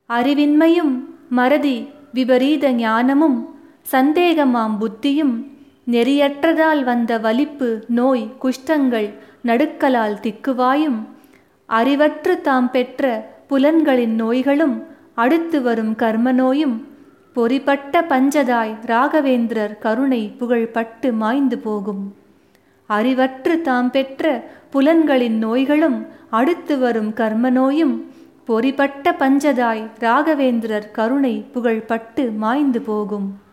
அறிவின்மையும் மறதி விபரீத ஞானமும் சந்தேகமாம் புத்தியும் நெறியற்றதால் வந்த வலிப்பு நோய் குஷ்டங்கள் நடுக்கலால் திக்குவாயும் அறிவற்று தாம் பெற்ற புலன்களின் நோய்களும் அடுத்து வரும் கர்ம நோயும் பொறிப்பட்ட பஞ்சதாய் ராகவேந்திரர் கருணை புகழ்பட்டு மாய்ந்து போகும் அறிவற்று தாம் பெற்ற புலன்களின் நோய்களும் அடுத்து வரும் கர்ம நோயும் பொறிப்பட்ட பஞ்சதாய் ராகவேந்திரர் கருணை புகழ்பட்டு மாய்ந்து போகும்